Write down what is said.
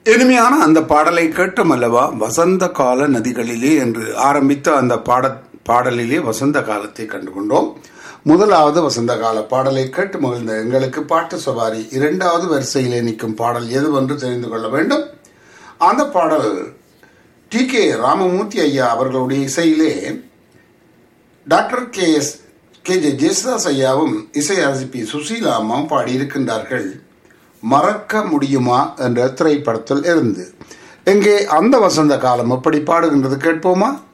இனிமையான அந்த பாடலை கேட்டும் அல்லவா வசந்த கால நதிகளிலே என்று ஆரம்பித்த அந்த பாட பாடலிலே வசந்த காலத்தை கண்டுகொண்டோம் முதலாவது வசந்த கால பாடலை கேட்டு மகிழ்ந்த எங்களுக்கு பாட்டு சவாரி இரண்டாவது வரிசையிலே நிற்கும் பாடல் எதுவென்று தெரிந்து கொள்ள வேண்டும் அந்த பாடல் டி கே ராமமூர்த்தி ஐயா அவர்களுடைய இசையிலே doctor K S K J Yesudas ஐயாவும் இசையரசி சுசீலா அம்மாவும் பாடியிருக்கின்றார்கள் மறக்க முடியுமா என்ற திரைப்படத்தில் இருந்து எங்கே அந்த வசந்த காலம் எப்படி பாடுகின்றது கேட்போமா